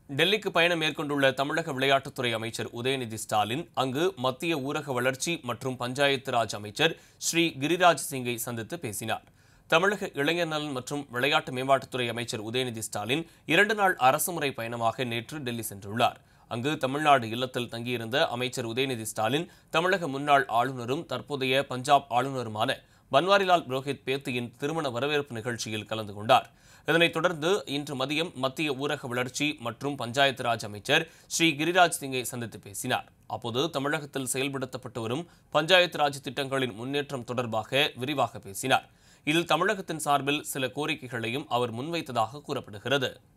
டெல்லிக்கு பயணம் மேற்கொண்டுள்ள தமிழக விளையாட்டுத்துறை அமைச்சர் உதயநிதி ஸ்டாலின் அங்கு மத்திய ஊரக வளர்ச்சி மற்றும் பஞ்சாயத்து ராஜ் அமைச்சர் ஸ்ரீ கிரிராஜ் சிங்கை சந்தித்து பேசினார் தமிழக இளைஞர் நலன் மற்றும் விளையாட்டு மேம்பாட்டுத்துறை அமைச்சர் உதயநிதி ஸ்டாலின் இரண்டு நாள் அரசுமுறை பயணமாக நேற்று டெல்லி சென்றுள்ளார் அங்கு தமிழ்நாடு இல்லத்தில் தங்கியிருந்த அமைச்சர் உதயநிதி ஸ்டாலின் தமிழக முன்னாள் ஆளுநரும் தற்போதைய பஞ்சாப் ஆளுநருமான பன்வாரிலால் புரோஹித் பேத்தியின் திருமண வரவேற்பு நிகழ்ச்சியில் கலந்து கொண்டார் இதனைத் தொடர்ந்து இன்று மதியம் மத்திய ஊரக வளர்ச்சி மற்றும் பஞ்சாயத்து ராஜ் அமைச்சர் ஸ்ரீ கிரிராஜ் சிங்கை சந்தித்து பேசினார் அப்போது தமிழகத்தில் செயல்படுத்தப்பட்டு வரும் பஞ்சாயத்து ராஜ் திட்டங்களின் முன்னேற்றம் தொடர்பாக விரிவாக பேசினார் இதில் தமிழகத்தின் சார்பில் சில கோரிக்கைகளையும் அவர் முன்வைத்ததாக கூறப்படுகிறது